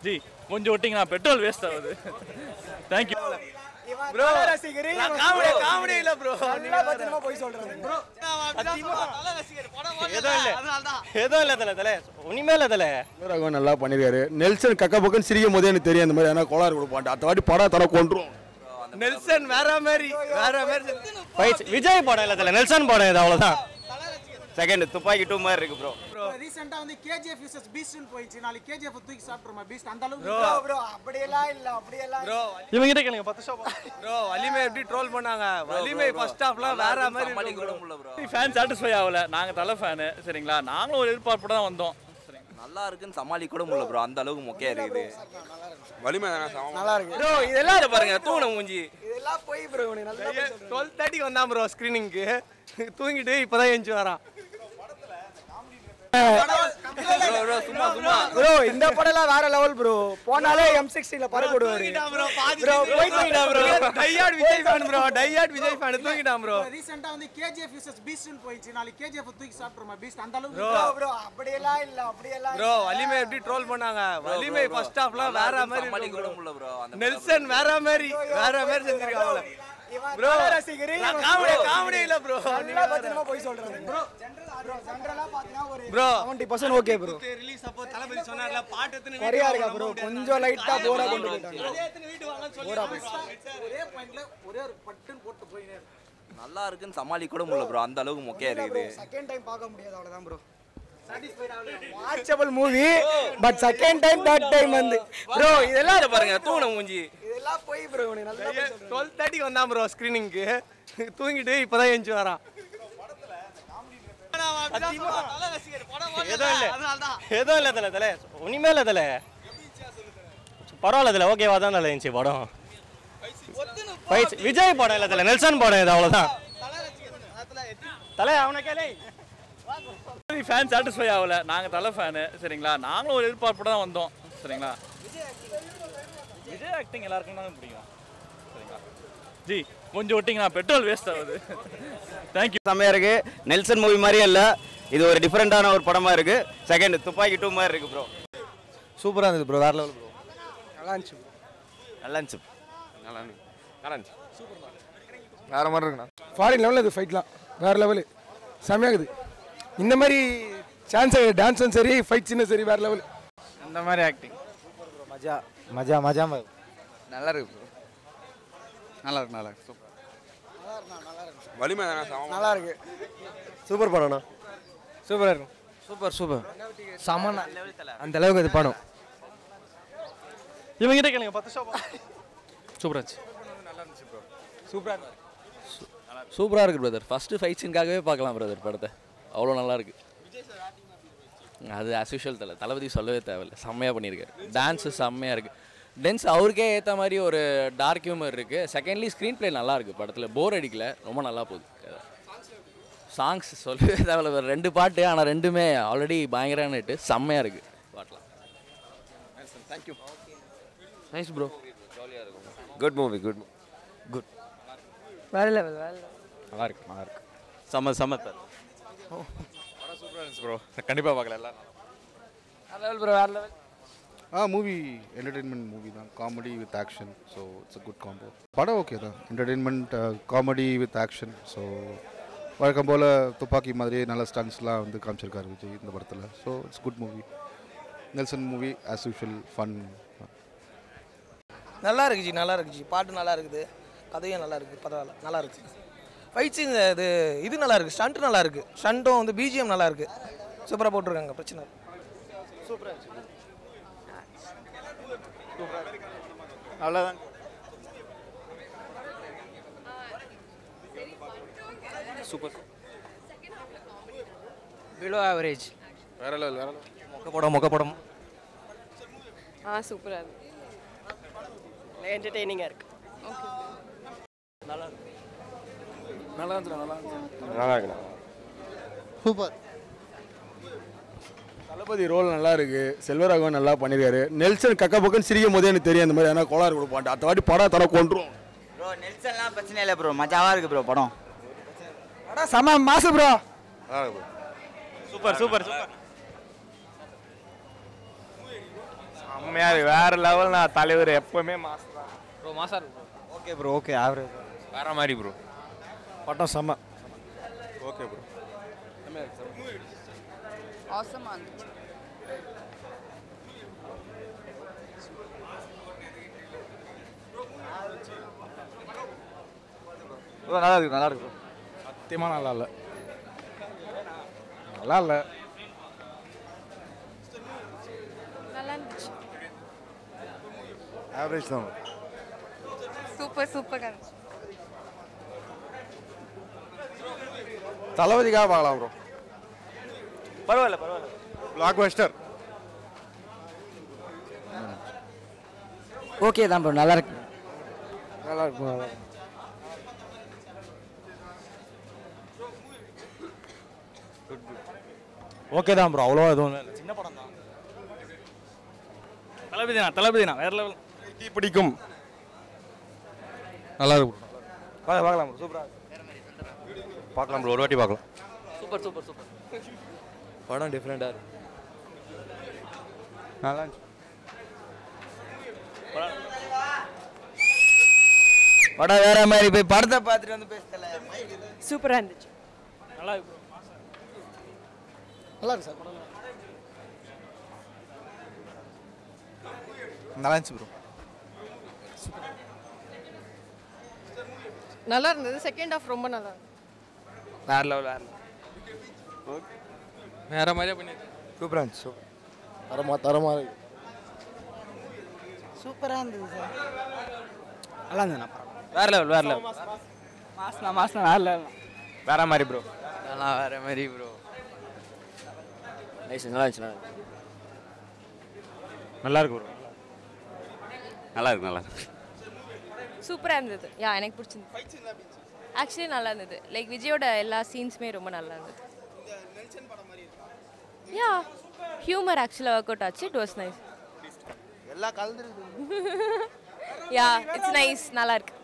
G கொஞ்சம் விட்டிங்கன்னா petrol waste ஆகுது தேங்க்யூ ப்ரோ காமெடி காமெடி இல்ல ப்ரோ போய் சொல்றாங்க எதுவும் இல்ல எதுவும் இல்ல தல தல ஒண்ணுமே இல்ல தல ரகுவன் நல்லா பண்ணிருக்காரு நெல்சன் கக்க பக்கம் சிரிக்கும் போதே எனக்கு தெரியும் அந்த மாதிரி ஏன்னா கோளாறு கொடுப்பான் அடுத்த வாட்டி படம் தர கொண்டுரும் நெல்சன் வேற மாதிரி வேற மாதிரி ஃபைட்ஸ் விஜய் படம் இல்ல தல நெல்சன் படம் இது அவ்வளவுதான் செகண்ட் துப்பாக்கி டூ மாதிரி இருக்கு ப்ரோ ரீசெண்டா வந்து கேஜிஎஃப் விசஸ் பீஸ்ட்னு போயிடுச்சு நாளைக்கு கேஜிஎஃப் தூக்கி சாப்பிட்றோமா பீஸ்ட் அந்த அளவுக்கு Bro. ப்ரோ அப்படியெல்லாம் இல்ல அப்படியெல்லாம் ப்ரோ இவங்க கிட்ட கேளுங்க பத்து ஷோ ப்ரோ வலிமை எப்படி ட்ரோல் பண்ணாங்க வலிமை ஃபர்ஸ்ட் ஹாஃப்லாம் வேற மாதிரி இருக்கும் ஃபேன் சாட்டிஸ்ஃபை ஆகல நாங்கள் தலை ஃபேனு சரிங்களா நாங்களும் ஒரு எதிர்பார்ப்பு தான் வந்தோம் சரிங்களா நல்லா இருக்குன்னு சமாளிக்க கூட முடியல ப்ரோ அந்த அளவுக்கு மொக்கையா இருக்குது வலிமை நல்லா இருக்கு ப்ரோ இதெல்லாம் இதை பாருங்க தூண மூஞ்சி இதெல்லாம் போய் ப்ரோ உனக்கு நல்லா டுவெல் தேர்ட்டிக்கு வந்தான் ப்ரோ ஸ்க்ரீனிங்க்கு தூங்கிட்டு இப்போதான் எழுந்துச்சு வரான் சும்மா சும்மா ப்ரோ இந்த படம்லாம் வேற லெவல் ப்ரோ போனாலே எம் சிக்ஸ்டில பறக்க விடுவாரு ப்ரோ போயிட்டு bro diehard Vijay fan bro diehard Vijay fan தூங்கிட்டான் ப்ரோ ரீசெண்டா வந்து கேஜிஎஃப் விசஸ் பீஸ்ட்னு போயிடுச்சு நாளைக்கு கேஜிஎஃப் தூக்கி சாப்பிட்றோமா பீஸ்ட் அந்த அளவுக்கு Bro. ப்ரோ அப்படியெல்லாம் இல்ல அப்படியெல்லாம் ப்ரோ வலிமை எப்படி ட்ரோல் பண்ணாங்க வலிமை ஃபர்ஸ்ட் ஹாஃப்லாம் வேற மாதிரி சமாளிக்க கூட இருக்கும் முடியல ப்ரோ அந்த நெல்சன் வேற மாதிரி வேற மாதிரி செஞ்சிருக்காங்க ப்ரோ ரசிகர் காமெடி காமெடி இல்ல ப்ரோ நல்லா பத்திரமா போய் சொல்றாங்க ப்ரோ ப்ரோ ஜெனரலா பாத்தீங்கன்னா ஒரு ப்ரோ 70% ஓகே ப்ரோ ரிலீஸ் அப்போ தளபதி சொன்னார்ல பாட்டு எத்தனை குறையா இருக்கா ப்ரோ கொஞ்சம் லைட்டா போரா கொண்டு போயிட்டாங்க வீட்டு வாங்கன்னு சொல்லி ஒரே பாயிண்ட்ல ஒரே ஒரு பட்டுன்னு போட்டு போயினே நல்லா இருக்குன்னு சமாளிக்க கூட முடியல ப்ரோ அந்த அளவுக்கு மொக்கையா இருக்குது செகண்ட் டைம் பார்க்க முடியாது அவ்வளவுதான் bro watchable movie but second time third time வந்து ப்ரோ இதெல்லாம் இதை பாருங்க தூண மூஞ்சி இதெல்லாம் போய் ப்ரோ உனக்கு நல்லா டுவெல் தேர்ட்டிக்கு வந்தான் ப்ரோ ஸ்க்ரீனிங்க்கு தூங்கிட்டு இப்போதான் எழுந்துச்சு வரான் எதுவும் இல்ல எதுவும் இல்ல தல தல ஒண்ணுமே இல்ல தல பரவாயில்ல தல ஓகேவா தான் தல இருந்துச்சு படம் ஃபைட்ஸ் விஜய் படம் இல்ல தல நெல்சன் படம் இது அவ்வளவுதான் தலை அவனை கேளே ஃபேன் சாட்டிஸ்ஃபை ஆகல நாங்கள் தலை ஃபேனு சரிங்களா நாங்களும் ஒரு எதிர்பார்ப்பு தான் வந்தோம் சரிங்களா விஜய் ஆக்டிங் எல்லாருக்கும் தான் பிடிக்கும் சரிங்களா ஜி கொஞ்சம் விட்டிங்கன்னா பெட்ரோல் வேஸ்ட் ஆகுது தேங்க்யூ செம்மையா இருக்கு நெல்சன் மூவி மாதிரியே இல்லை இது ஒரு டிஃப்ரெண்டான ஒரு படமா இருக்கு செகண்ட் துப்பாக்கி டூ மாதிரி இருக்கு ப்ரோ சூப்பரா இருந்தது ப்ரோ வேற லெவல் ப்ரோ நல்லா இருந்துச்சு நல்லா இருந்துச்சு நல்லா இருக்கு. நல்லா இருந்துச்சு வேற மாதிரி இருக்குண்ணா ஃபாரின் லெவலில் இது ஃபைட்லாம் வேறு லெவலு செம்மையாகுது இந்த மாதிரி சான்ஸ் டான்ஸும் சரி ஃபைட்ஸும் சரி வேறு லெவல் அந்த மாதிரி ஆக்டிங் மஜா மஜா மஜா நல்லா இருக்கு ப்ரோ நல்லா இருக்கு நல்லா இருக்கு சூப்பர் வலிமை நல்லா இருக்கு சூப்பர் படம்ண்ணா சூப்பரா இருக்கும் சூப்பர் சூப்பர் சமனா அந்த அளவுக்கு இது படம் இவங்க கிட்ட கேளுங்க பத்து ஷோ சூப்பராச்சு சூப்பராக இருக்கு பிரதர் ஃபர்ஸ்ட் ஃபைட் சீனுக்காகவே பார்க்கலாம் பிரதர் படத்தை அவ்வளோ நல்லா இருக்கு அது as usual தலை தளபதி சொல்லவே தேவையில்ல செம்மையாக பண்ணியிருக்காரு டான்ஸு செம்மையாக இருக்குது டென்ஸ் அவருக்கே ஏற்ற மாதிரி ஒரு டார்க் ஹியூமர் இருக்குது செகண்ட்லி ஸ்க்ரீன் ப்ளே நல்லா இருக்குது படத்தில் போர் அடிக்கல ரொம்ப நல்லா போகுது சாங்ஸ் சொல்லவே தேவையில்ல ஒரு ரெண்டு பாட்டு ஆனால் ரெண்டுமே ஆல்ரெடி பயங்கரமான ஹிட்டு செம்மையாக இருக்குது பாட்டெலாம் thank you nice bro good movie good good வேற லெவல் வேற நல்லா இருக்கு நல்லா இருக்கு செம்ம செம்ம சார் சூப்பராக இருந்துச்சு ப்ரோ கண்டிப்பாக பார்க்கல எல்லாம் லெவல் ப்ரோ வேற லெவல் ஆ மூவி என்டர்டெயின்மெண்ட் மூவி தான் comedy with action so it's a good combo படம் ஓகே தான் entertainment comedy with action so வழக்கம் போல் துப்பாக்கி மாதிரியே நல்ல ஸ்டன்ஸ்லாம் வந்து காமிச்சிருக்காரு விஜய் இந்த படத்தில் so it's good movie Nelson movie as usual fun நல்லா இருக்கு ஜி நல்லா இருக்கு ஜி பாட்டு நல்லா இருக்குது கதையும் நல்லா இருக்குது பரவாயில்ல நல்லா இருக்கு ஃபைட்ஸிங் இது இது நல்லா இருக்கு ஸ்டண்ட் நல்லா இருக்கு ஸ்டண்ட்டும் வந்து பிஜிஎம் நல்லா இருக்கு சூப்பராக போட்டிருக்காங்க பிரச்சனை இல்லை. அவ்வளோதான் பிலோ ஆவரேஜ் வேற லெவல் வேற லெவல் மொக்க படம் மொக்க படம் ஆ சூப்பராக இருக்கு என்டர்டெய்னிங்காக இருக்கு நல்லா இருந்துச்சு நல்லா இருந்துச்சு நல்லா இருக்கு சூப்பர் தளபதி ரோல் நல்லா இருக்கு செல்வராகவன் நல்லா பண்ணிருக்காரு நெல்சன் கக்க பக்கம் சிரிக்கும் போதே எனக்கு தெரியும் அந்த மாதிரி ஏன்னா கோளாறு கொடுப்பான் அடுத்த வாட்டி படம் தர கொண்டுரும் ப்ரோ நெல்சன்லாம் பிரச்சனை இல்லை ப்ரோ மஜாவாக இருக்கு ப்ரோ படம் அடா செம மாசு ப்ரோ நல்லா இருக்கு சூப்பர் சூப்பர் சூப்பர் செம்மையா இருக்கு வேற லெவல் நான் தலைவர் எப்பவுமே மாசம் தான் ப்ரோ மாசா இருக்கு ஓகே ப்ரோ ஓகே ஆவரேஜ் வேற மாதிரி ப்ரோ பட்டம் செம்ம ஓகே ப்ரோ ஆசமாக இருந்துச்சு ப்ரோ நல்லா இருக்கு நல்லா இருக்கு ப்ரோ சத்தியமாக நல்லா இல்லை நல்லா இல்லை நல்லா இருந்துச்சு ஆவரேஜ் தான் சூப்பர் சூப்பராக இருந்துச்சு தளபதிக்காக பார்க்கலாம் ப்ரோ பரவாயில்ல பரவாயில்ல பிளாக் பஸ்டர் ஓகே தான் ப்ரோ நல்லா இருக்கு நல்லா இருக்கு நல்லா இருக்கு. ஓகே தான் ப்ரோ அவ்வளோவா எதுவும் இல்லை சின்ன படம் தான் தளபதினா தளபதினா வேற லெவல் டீ பிடிக்கும் நல்லா இருக்கு bro. பார்க்கலாம் ப்ரோ சூப்பராக பார்க்கலாம் ப்ரோ ஒரு வாட்டி பார்க்கலாம் சூப்பர் சூப்பர் சூப்பர் படம் டிஃப்ரெண்டாக இருக்கு நல்லா இருந்துச்சு படம் வேற மாதிரி போய் படத்தை பார்த்துட்டு வந்து பேசல சூப்பராக இருந்துச்சு நல்லா இருக்கு நல்லா இருக்கு சார் படம் நல்லா இருந்துச்சு ப்ரோ நல்லா இருந்தது செகண்ட் ஹாஃப் ரொம்ப நல்லா இருந்தது வேற லெவல் வேற வேற மாதிரியே பண்ணிருக்கு சூப்பராக இருந்துச்சு சூப்பர் தரமா தரமாக இருக்கு சூப்பராக இருந்தது சார் நல்லா இருந்தது வேற லெவல் வேற லெவல் மாசனா மாசனா வேற level. வேற மாதிரி ப்ரோ நல்லா வேற மாதிரி ப்ரோ நைஸ் நல்லா இருந்துச்சு நல்லா இருந்துச்சு. நல்லா இருக்கு ப்ரோ நல்லா இருக்கு நல்லா இருக்கு சூப்பராக இருந்தது யா எனக்கு பிடிச்சிருந்தது ஆக்சுவலி நல்லா இருந்தது லைக் விஜயோட எல்லா சீன்ஸுமே ரொம்ப நல்லா இருந்தது யா ஹியூமர் ஆக்சுவலாக ஒர்க் அவுட் ஆச்சு இட் வாஸ் நைஸ் எல்லாம் கலந்துருக்கு யா இட்ஸ் நைஸ் நல்லா இருக்கு